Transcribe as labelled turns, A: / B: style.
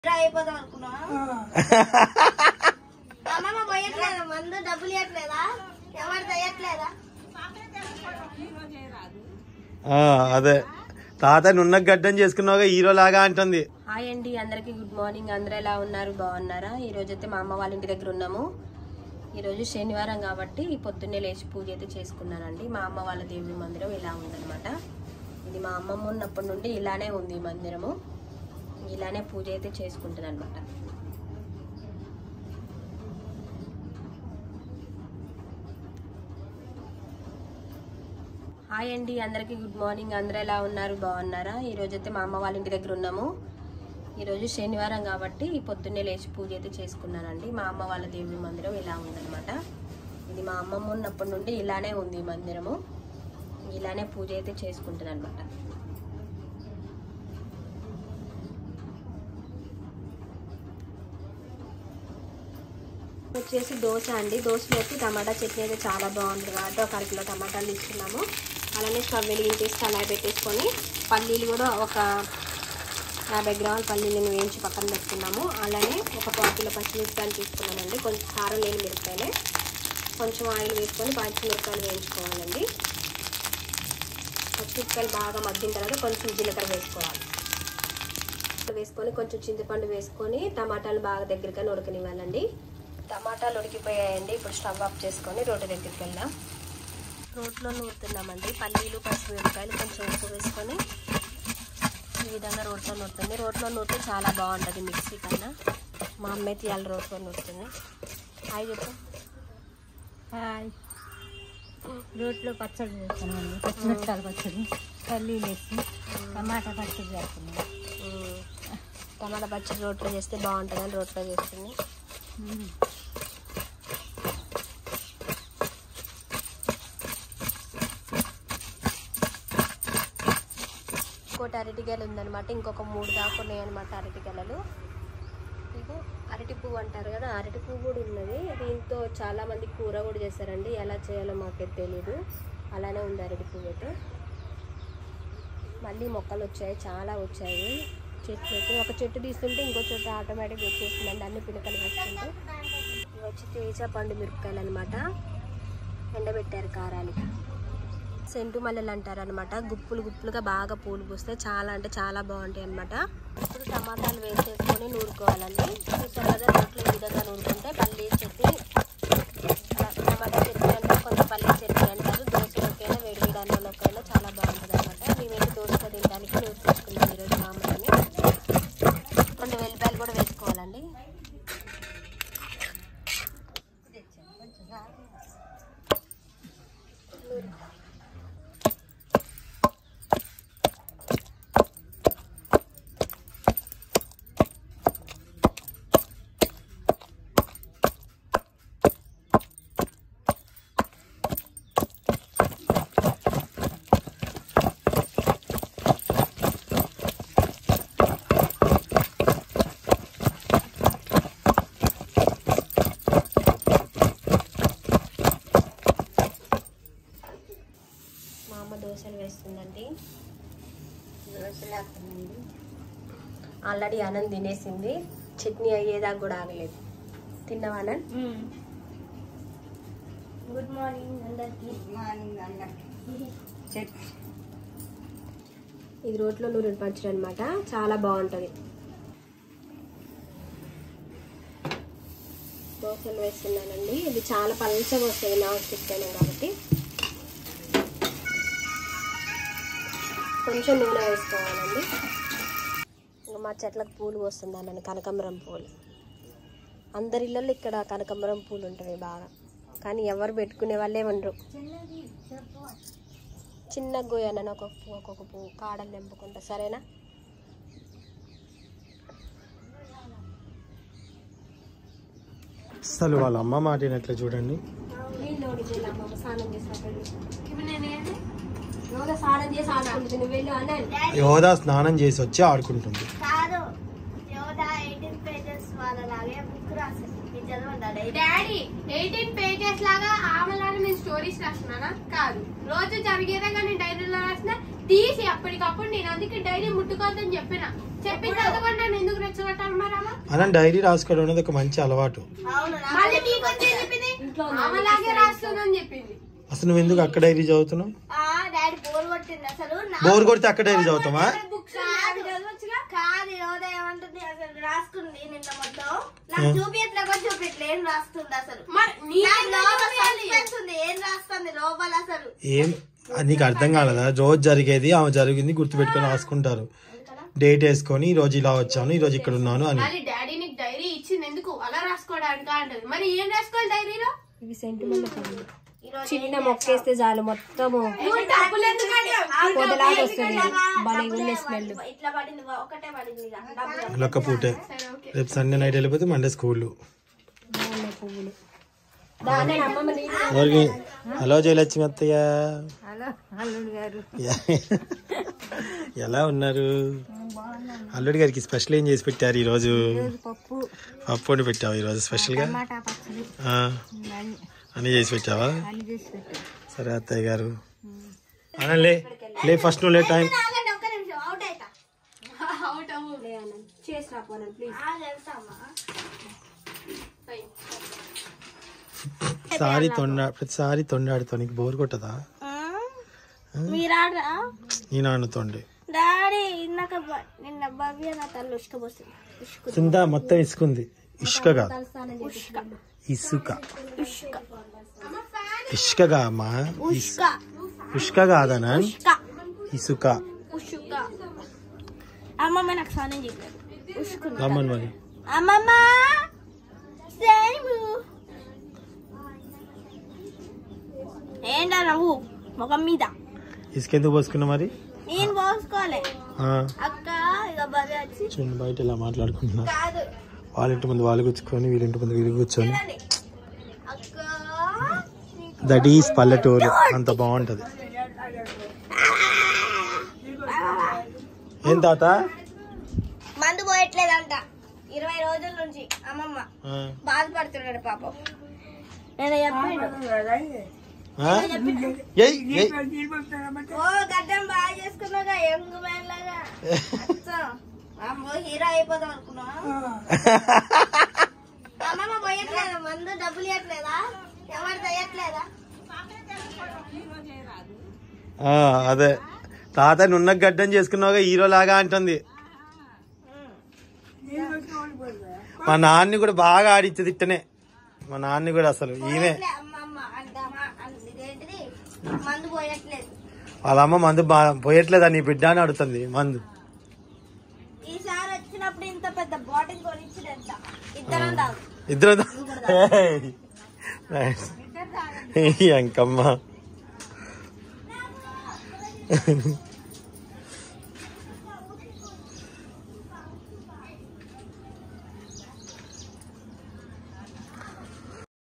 A: అయిపోదాం అనుకున్నా అమ్మమ్మ పోయట్లేదా మందు డబ్బులు ఇవ్వట్లేదా ఎవరు చేయట్లేదా
B: ఆ, అదే తాత నున్న గడ్డం చేసుకున్నావుగా హీరో లాగా అంటుంది
C: హాయ్ అండి అందరికీ గుడ్ మార్నింగ్ అందరూ ఎలా ఉన్నారు బాగున్నారా ఈ రోజు అయితే మా అమ్మ వాళ్ళ ఇంటి దగ్గర ఉన్నాము ఈరోజు శనివారం కాబట్టి పొద్దున్నే లేచి పూజ అయితే చేసుకున్నానండి మా అమ్మ వాళ్ళ దేవుడి మందిరం ఇలా ఉందన్నమాట ఇది మా అమ్మమ్మ ఉన్నప్పటి నుండి ఇలానే ఉంది ఈ మందిరము ఇలానే పూజ అయితే చేసుకుంటుంది అనమాట హాయ్ అండి అందరికీ గుడ్ మార్నింగ్ అందరూ ఎలా ఉన్నారు బాగున్నారా ఈ రోజు అయితే మా అమ్మ వాళ్ళ ఇంటి దగ్గర ఉన్నాము ఈరోజు శనివారం కాబట్టి పొద్దున్నే లేచి పూజ అయితే చేసుకున్నానండి మా అమ్మ వాళ్ళ దేవుడి మందిరం ఇలా ఉందన్నమాట ఇది మా అమ్మమ్మ ఉన్నప్పటి నుండి ఇలానే ఉంది ఈ మందిరము ఇలానే పూజ అయితే చేసుకుంటుంది అనమాట వచ్చేసి దోశ అండి దోశలోకి టమాటా చట్నీ అయితే చాలా బాగుంటుంది కాబట్టి ఒక అరకిలో టమాటాలు తీసుకున్నాము అలానే స్టవ్ వెలిగించేసి కళాయి పెట్టేసుకొని పల్లీలు కూడా ఒక యాభై గ్రాముల పల్లీలను వేయించి పక్కన పెట్టుకున్నాము అలానే ఒక పావు కిలో పచ్చిమిరపకాయలు తీసుకున్నానండి కొంచెం కారం లేని మిరపకాయలే కొంచెం ఆయిల్ వేసుకొని పచ్చిమిరపకాయలు వేయించుకోవాలండి పచ్చిమిరపకాయలు బాగా మగ్గిన తర్వాత కొంచెం జీలకర్ర వేసుకోవాలి వేసుకొని కొంచెం చింతపండు వేసుకొని టమాటాలు బాగా దగ్గరగా ఉడకనివ్వాలండి టమాటాలు ఉడికిపోయాయండి ఇప్పుడు స్టవ్ ఆఫ్ చేసుకొని రోడ్డు దగ్గరికి వెళ్దాం రోట్లో నూరుతున్నామండి పల్లీలు పచ్చిమిరపకాయలు కొంచెం ఉప్పు వేసుకొని ఈ విధంగా రోట్లో నూరుతుంది రోట్లో నూరితే చాలా బాగుంటుంది మిక్సీ కన్నా మా అమ్మ అయితే ఇవాళ రోట్లో నూరుతుంది హాయ్ చెప్పు
D: హాయ్ రోట్లో పచ్చడి చేస్తామండి పచ్చిమిరపకాయల పచ్చడి పల్లీలు వేసి టమాటా పచ్చడి చేస్తున్నాం
C: ఉమ్, టమాటా పచ్చడి రోట్లో చేస్తే బాగుంటుందని రోట్లో చేస్తుంది ఇంకోటి అరటిగెల ఉందన్నమాట ఇంకొక మూడు దాకా ఉన్నాయి అనమాట అరటిగెలలు ఇగో అరటి పువ్వు అంటారు కదా అరటి పువ్వు కూడా ఉన్నది దీంతో చాలా మంది కూర కూడా చేస్తారండి ఎలా చేయాలో మాకైతే తెలియదు అలానే ఉంది అరటి పువ్వు అయితే మళ్ళీ మొక్కలు వచ్చాయి చాలా వచ్చాయి చెట్లు అయితే ఒక చెట్టు తీస్తుంటే ఇంకో చెట్టు ఆటోమేటిక్గా వచ్చేస్తుందండి అన్ని పిలకలు వేస్తుంటే ఇవి వచ్చి తేజ పండు మిరపకాయలు అనమాట ఎండబెట్టారు కారానికి సెంటు మల్లెలు అంటారు అనమాట గుప్పులు గుప్పులుగా బాగా పూలు పూస్తే చాలా అంటే చాలా బాగుంటాయి అనమాట ఇప్పుడు టమాటాలు వేసేసుకొని నూరుకోవాలండి చూసారు కదా రోట్లో ఈ విధంగా నూరుకుంటే పల్లి చట్నీ టమాటా చట్నీ అంటే కొంత పల్లి చట్నీ అంటారు దోశలోకైనా వేడి వేడి అన్నంలోకైనా చాలా బాగుంటుంది అనమాట మేమైతే దోశ తినడానికి నూరు తీసుకున్నాం ఈరోజు మామూలుని కొన్ని వెల్లిపాయలు కూడా వేసుకోవాలండి మా అమ్మ దోశలు వేస్తుందండి ఆల్రెడీ ఆనంద్ తినేసింది చట్నీ అయ్యేదాకా కూడా ఆగలేదు తిన్నావా ఆనంద్
A: గుడ్ మార్నింగ్ అందరికి
C: ఇది రోట్లో నూనె పచ్చడి అనమాట చాలా బాగుంటుంది దోశలు వేస్తున్నానండి ఇది చాలా పలచగా వస్తుంది నాన్ స్టిక్ అయినా కాబట్టి కొంచెం నూనె వేసుకోవాలండి ఇంకా మా చెట్లకు పూలు వస్తుందండి కనకాంబరం పూలు అందరి ఇళ్ళల్లో ఇక్కడ కనకాంబరం పూలు ఉంటాయి బాగా కానీ ఎవరు పెట్టుకునే వాళ్ళే ఉండరు చిన్న గోయాలని ఒక్కొక్క పువ్వు ఒక్కొక్క పువ్వు కాడలు నింపుకుంటా సరేనా
B: అసలు వాళ్ళ అమ్మ మాటినట్లే చూడండి
C: స్నానం చేసినప్పుడు నువ్వు స్నానం చేసి ఆడుకుంటుంది నువ్వు వెళ్ళు అని
B: యోధా స్నానం చేసి వచ్చి ఆడుకుంటుంది
A: కాదు యోధా ఎయిటీన్ పేజెస్ వాళ్ళలాగే బుక్ రాసింది ఇది చదవండి
E: డాడీ ఎయిటీన్ పేజెస్ లాగా ఆమెలాగా నేను స్టోరీస్ రాస్తున్నానా కాదు రోజు జరిగేదే కానీ డైరీలో రాసిన తీసి అప్పటికప్పుడు నేను అందుకే డైరీ ముట్టుకోవద్దని చెప్పిన చెప్పిన చదవండి నన్ను ఎందుకు రెచ్చగొట్టాలి మరి అమ్మ
B: అలా డైరీ రాసుకోవడం అనేది ఒక మంచి అలవాటు
A: అవును నా
E: మళ్ళీ నీకు వచ్చి ఏం చెప్పింది ఆమెలాగే రాస్తుందని చెప్పింది
B: అసలు నువ్వు ఎందుకు అక్క డైరీ చదువుతున్నావు
A: ఆ, డాడీ బోర్ కొట్టింది అసలు నా-
B: బోర్ కొడితే అక్క డైరీ చదువుతామా
A: బుక్స్ కాదు కాదు యోధ ఏమంటుంది అసలు రాసుకుంది నిన్న మొత్తం నాకు చూపించట్లే కూడా చూపించట్లే ఏం రాస్తుంది అసలు
E: మరి నీ
A: నాకు లోపల suspense ఉంది ఏం రాస్తుంది లోపల అసలు
B: ఏం అది నీకు అర్థం కాలేదా రోజు జరిగేది ఆమె జరిగింది గుర్తుపెట్టుకొని రాసుకుంటారు డేట్ వేసుకొని ఈ రోజు ఇలా వచ్చాను ఈ రోజు ఇక్కడ ఉన్నాను అని
E: మళ్ళీ డాడీ నీకు డైరీ ఇచ్చింది ఎందుకు అలా రాసుకోవడానికి అంటది మరి ఏం రాసుకోవాలి డైరీలో
C: ఇవి సెంటిమెంట్ పనులు చిన్న మొక్కేస్తే చాలు మొత్తము
E: నువ్వు డబ్బులు ఎందుకు అడిగావు?
C: పొదలాగా వస్తుంది భలే ఉంది స్మెల్
A: ఇట్లా పడింది ఒకటే పడింది ఇక డబ్బులు
B: లొక్క పూటే రేపు సండే నైట్ వెళ్ళిపోతే మండే స్కూల్
C: బాగున్నాయి పువ్వులు దాని అమ్మమ్మ నీళ్ళు
B: ఎవరికి హలో జయలక్ష్మి అత్తయ్య
D: హలో అల్లుడు గారు
B: ఎలా ఉన్నారు అల్లుడి గారికి స్పెషల్ ఏం చేసి పెట్టారు ఈ రోజు
D: పప్పు
B: పప్పు వండి పెట్టావా ఈ రోజు స్పెషల్ గా
D: టమాటా పచ్చడి
B: ఆ,
D: అన్ని
B: అన్ని చేసి పెట్టావా
D: అన్ని చేసి పెట్టాను
B: సరే అత్తయ్య గారు అలా లే లే ఫస్ట్ నువ్వు లే టైం
A: ఆగండి ఒక్క నిమిషం అవుట్ అవుతా
E: అవుట్ అవ్వు.
C: చేసి రాపోనండి ప్లీజ్
A: ఆ, వెళ్తామా
B: సారీ తొండ ప్రతిసారి తొండాడుతో నీకు బోర్ కొట్టదా
A: మీరాడరా
B: నేను ఆడుతోండి
A: డాడీ ఇందాక బ- నిన్న భవ్య నా తల్లి ఉసుకపోస్తుంది ఉసుకు
B: కింద మొత్తం ఇసుకుంది ఇసుక కాదు ఇసుక
A: ఉసుక
B: ఇసుకగా అమ్మా
A: ఉసుక
B: ఇసుక కాదనా
A: ఉసుక
B: ఇసుక
A: ఉసుక అమ్మమ్మ నాకు స్నానం చేయలేదు ఉసుకుంది
B: రమ్మని మరి
A: అమ్మమ్మ సేము ఏంటా నువ్వు ముఖం మీద
B: ఇసుక ఎందుకు పోసుకున్నా మరి
A: నేను పోసుకోలే
B: ఆ,
A: అక్క ఇక భవ్య వచ్చి
B: చూడండి బయట ఇలా మాట్లాడుకుంటున్నారు
A: కాదు
B: వాళ్ళ ఇంటి ముందు వాళ్ళు కూర్చుకొని వీళ్ళ ఇంటి ముందు వీళ్ళు కూర్చొని
A: చూడండి. అక్క
B: దట్ ఈస్ పల్లెటూరు అంత బాగుంటది ఏం తాత
A: మందు పోయట్లేదంట ఇరవై రోజుల నుంచి అమ్మమ్మ
B: ఆ,
A: బాధపడుతున్నాడు పాపం నేను చెప్పాను
B: ఆ? ఏయ్, ఏయ్.
A: ఓ గడ్డం బాగా చేసుకున్నాగా యంగ్ మ్యాన్ లాగా అచ్చం. అమ్మో హీరో అయిపోదాం అనుకున్నా అమ్మమ్మ పోయట్లేదా మందు డబ్బులు ఇవ్వట్లేదా ఎవరు చేయట్లేదా
B: ఆ, అదే తాత నున్న గడ్డం చేసుకున్నావుగా హీరో లాగా అంటుంది మా నాన్ని కూడా బాగా ఆడిచ్చేది ఇట్టనే మా నాన్ని కూడా అసలు ఈమె
A: పోయట్లే అమ్మమ్మ అంట అమ్మ- అంట ఇదేంటిది మందు పోయట్లేదు
B: వాళ్ళ అమ్మ మందు బా- పోయట్లేదా నీ బిడ్డ అని అడుగుతుంది మందు
A: ఈసారి వచ్చినప్పుడు ఇంత పెద్ద బాటిల్ కొనిచ్చిడంట ఇద్దరం తాగు
B: ఇద్దరు అంకమ్మ